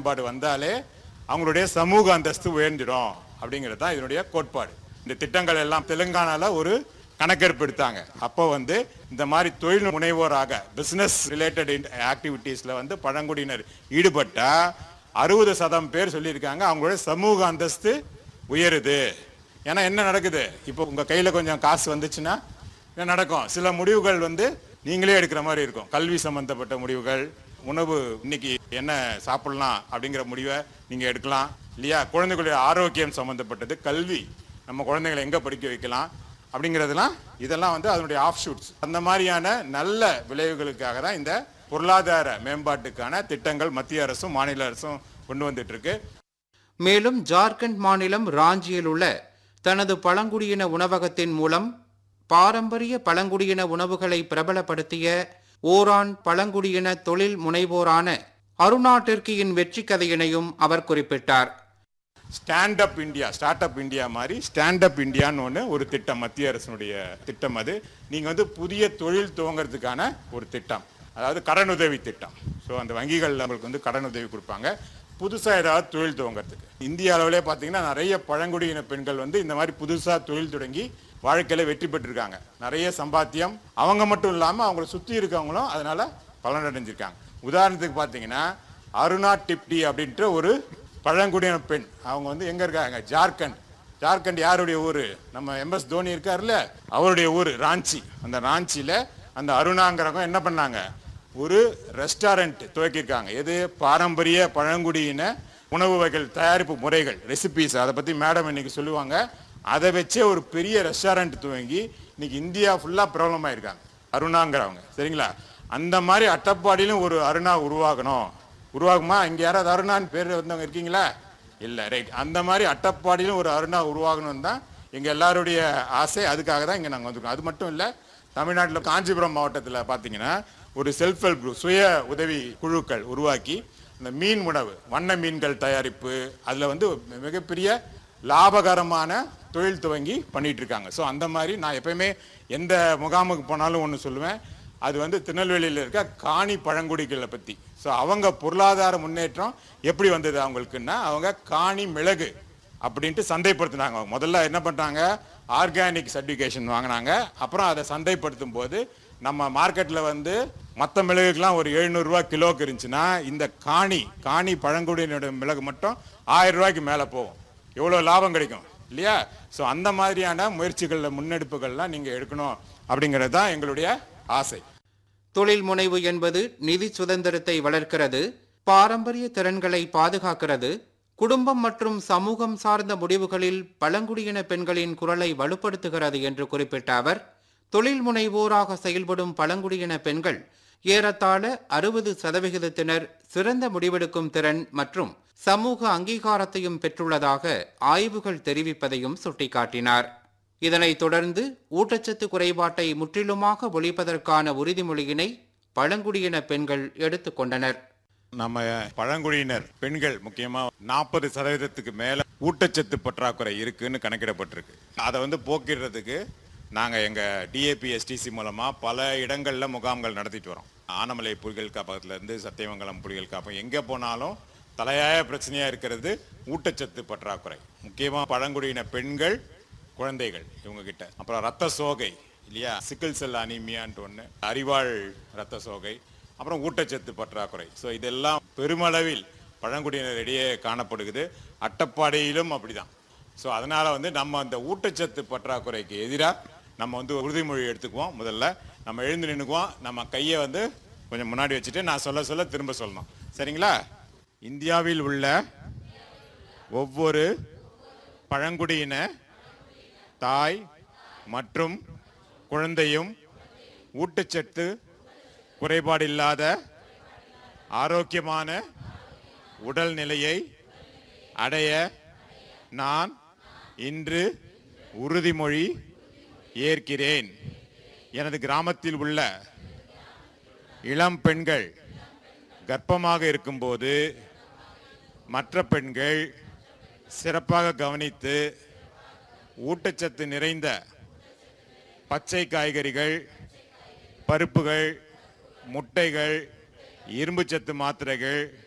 மேம்பாடு வந்தாலே அவங்களுடைய சமூக அந்தஸ்து உயர்ந்துடும் அப்படிங்கிறது தான் இதனுடைய கோட்பாடு இந்த திட்டங்கள் எல்லாம் தெலுங்கானால ஒரு கணக்கெடுப்பு எடுத்தாங்க அப்போ வந்து இந்த மாதிரி தொழில் முனைவோராக பிசினஸ் ரிலேட்டட் ஆக்டிவிட்டீஸ்ல வந்து பழங்குடியினர் ஈடுபட்டா அறுபது சதம் பேர் சொல்லியிருக்காங்க அவங்களுடைய சமூக அந்தஸ்து உயருது ஏன்னா என்ன நடக்குது இப்போ உங்க கையில கொஞ்சம் காசு வந்துச்சுன்னா என்ன நடக்கும் சில முடிவுகள் வந்து நீங்களே எடுக்கிற மாதிரி இருக்கும் கல்வி சம்பந்தப்பட்ட முடிவுகள் உணவு இன்னைக்கு என்ன சாப்பிடலாம் அப்படிங்கிற முடிவை நீங்க எடுக்கலாம் இல்லையா குழந்தைகளுடைய ஆரோக்கியம் சம்பந்தப்பட்டது கல்வி நம்ம குழந்தைகளை எங்க படிக்க வைக்கலாம் அப்படிங்கிறதுலாம் இதெல்லாம் வந்து அதனுடைய ஆஃப் ஷூட்ஸ் அந்த மாதிரியான நல்ல விளைவுகளுக்காக தான் இந்த பொருளாதார மேம்பாட்டுக்கான திட்டங்கள் மத்திய அரசும் மாநில அரசும் கொண்டு வந்துட்டு இருக்கு மேலும் ஜார்க்கண்ட் மாநிலம் ராஞ்சியில் உள்ள தனது பழங்குடியின உணவகத்தின் மூலம் பாரம்பரிய பழங்குடியின உணவுகளை பிரபலப்படுத்திய ஓரான் பழங்குடியின தொழில் முனைவோரான அருணா டெர்கியின் வெற்றி கதையினையும் அவர் குறிப்பிட்டார் Stand Up India Startup India மாதிரி ஸ்டாண்ட் அப் இந்தியான்னு ஒன்று ஒரு திட்டம் மத்திய அரசினுடைய திட்டம் அது நீங்கள் வந்து புதிய தொழில் துவங்கிறதுக்கான ஒரு திட்டம் அதாவது கடனுதவி திட்டம் ஸோ அந்த வங்கிகள் நம்மளுக்கு வந்து கடனுதவி கொடுப்பாங்க புதுசாக ஏதாவது தொழில் துவங்கிறதுக்கு இந்திய அளவிலே பார்த்தீங்கன்னா நிறைய பழங்குடியின பெண்கள் வந்து இந்த மாதிரி புதுசாக தொழில் தொடங்கி வாழ்க்கையில வெற்றி பெற்றிருக்காங்க நிறைய சம்பாத்தியம் அவங்க மட்டும் இல்லாமல் அவங்கள சுற்றி இருக்கவங்களும் அதனால பலனடைஞ்சிருக்காங்க உதாரணத்துக்கு பார்த்தீங்கன்னா அருணா டிப்டி அப்படின்ற ஒரு பழங்குடியின பெண் அவங்க வந்து எங்க இருக்காங்க ஜார்க்கண்ட் ஜார்க்கண்ட் யாருடைய ஊரு நம்ம எம்எஸ் தோனி இருக்காருல்ல அவருடைய ஊரு ராஞ்சி அந்த ராஞ்சியில அந்த அருணாங்கிறவங்க என்ன பண்ணாங்க ஒரு ரெஸ்டாரண்ட் துவக்கியிருக்காங்க எது பாரம்பரிய பழங்குடியின உணவு வகைகள் தயாரிப்பு முறைகள் ரெசிபிஸ் அதை பத்தி மேடம் இன்னைக்கு சொல்லுவாங்க அதை வச்சே ஒரு பெரிய ரெஸ்டாரண்ட் துவங்கி இன்னைக்கு இந்தியா ஃபுல்லா பிரபலமாயிருக்காங்க அருணாங்கிறவங்க சரிங்களா அந்த மாதிரி அட்டப்பாடியிலும் ஒரு அருணா உருவாகணும் உருவாகுமா இங்க யாராவது அருணான்னு பேர் வந்தவங்க இருக்கீங்களா இல்ல ரைட் அந்த மாதிரி அட்டப்பாடியிலும் ஒரு அருணா உருவாகணும் தான் எங்க எல்லாருடைய ஆசை அதுக்காக தான் இங்க நாங்க வந்திருக்கோம் அது மட்டும் இல்ல தமிழ்நாட்டில் காஞ்சிபுரம் மாவட்டத்தில் பார்த்தீங்கன்னா ஒரு செல்ஃப் ஹெல்ப் குரூப் சுய உதவி குழுக்கள் உருவாக்கி இந்த மீன் உணவு வண்ண மீன்கள் தயாரிப்பு அதில் வந்து மிகப்பெரிய லாபகரமான தொழில் துவங்கி பண்ணிட்டு இருக்காங்க ஸோ அந்த மாதிரி நான் எப்பயுமே எந்த முகாமுக்கு போனாலும் ஒன்று சொல்லுவேன் அது வந்து திருநெல்வேலியில் இருக்க காணி பழங்குடிகளை பற்றி ஸோ அவங்க பொருளாதார முன்னேற்றம் எப்படி வந்தது அவங்களுக்குன்னா அவங்க காணி மிளகு அப்படின்ட்டு சந்தைப்படுத்தினாங்க அவங்க முதல்ல என்ன பண்ணிட்டாங்க ஆர்கானிக் சர்டிஃபிகேஷன் வாங்கினாங்க அப்புறம் அதை சந்தைப்படுத்தும் போது நம்ம மார்க்கெட்டில் வந்து மற்ற மிளகுக்கெல்லாம் ஒரு எழுநூறுரூவா கிலோக்கு இருந்துச்சுன்னா இந்த காணி காணி பழங்குடியினோட மிளகு மட்டும் ஆயிரம் ரூபாய்க்கு மேலே போகும் எவ்வளோ லாபம் கிடைக்கும் இல்லையா ஸோ அந்த மாதிரியான முயற்சிகளில் முன்னெடுப்புகள்லாம் நீங்கள் எடுக்கணும் அப்படிங்கிறது தான் எங்களுடைய ஆசை தொழில் முனைவு என்பது நிதி சுதந்திரத்தை வளர்க்கிறது பாரம்பரிய திறன்களை பாதுகாக்கிறது குடும்பம் மற்றும் சமூகம் சார்ந்த முடிவுகளில் பழங்குடியின பெண்களின் குரலை வலுப்படுத்துகிறது என்று குறிப்பிட்ட அவர் தொழில் முனைவோராக செயல்படும் பழங்குடியின பெண்கள் ஏறத்தாழ அறுபது சதவிகிதத்தினர் சிறந்த முடிவெடுக்கும் திறன் மற்றும் சமூக அங்கீகாரத்தையும் பெற்றுள்ளதாக ஆய்வுகள் தெரிவிப்பதையும் சுட்டிக்காட்டினார் இதனைத் தொடர்ந்து ஊட்டச்சத்து குறைபாட்டை முற்றிலுமாக ஒழிப்பதற்கான உறுதிமொழியினை பழங்குடியின பெண்கள் எடுத்துக்கொண்டனர் நம்ம பழங்குடியினர் பெண்கள் முக்கியமா நாற்பது சதவீதத்துக்கு மேல ஊட்டச்சத்து பற்றாக்குறை இருக்குன்னு கணக்கிடப்பட்டிருக்கு அதை வந்து போக்கிடுறதுக்கு நாங்க எங்க டிஏபி எஸ்டிசி மூலமா பல இடங்கள்ல முகாம்கள் நடத்திட்டு வரோம் ஆனமலை புலிகள் காப்பகத்துல இருந்து சத்தியமங்கலம் புலிகள் காப்பகம் எங்க போனாலும் தலையாய பிரச்சனையா இருக்கிறது ஊட்டச்சத்து பற்றாக்குறை முக்கியமா பழங்குடியின பெண்கள் குழந்தைகள் இவங்க கிட்ட அப்புறம் ரத்த சோகை இல்லையா சிக்கிள் செல் அனீமியான்ட்டு ஒன்று அறிவாள் ரத்த சோகை அப்புறம் ஊட்டச்சத்து பற்றாக்குறை ஸோ இதெல்லாம் பெருமளவில் பழங்குடியினரிடையே காணப்படுகிறது அட்டப்பாடியிலும் அப்படிதான் ஸோ அதனால வந்து நம்ம அந்த ஊட்டச்சத்து பற்றாக்குறைக்கு எதிராக நம்ம வந்து உறுதிமொழி எடுத்துக்குவோம் முதல்ல நம்ம எழுந்து நின்றுக்குவோம் நம்ம கையை வந்து கொஞ்சம் முன்னாடி வச்சுட்டு நான் சொல்ல சொல்ல திரும்ப சொல்லணும் சரிங்களா இந்தியாவில் உள்ள ஒவ்வொரு பழங்குடியின தாய் மற்றும் குழந்தையும் ஊட்டச்சத்து குறைபாடில்லாத ஆரோக்கியமான உடல்நிலையை அடைய நான் இன்று உறுதிமொழி ஏற்கிறேன் எனது கிராமத்தில் உள்ள இளம் பெண்கள் கர்ப்பமாக இருக்கும்போது மற்ற பெண்கள் சிறப்பாக கவனித்து ஊட்டச்சத்து நிறைந்த பச்சை காய்கறிகள் பருப்புகள் முட்டைகள் இரும்புச்சத்து மாத்திரைகள்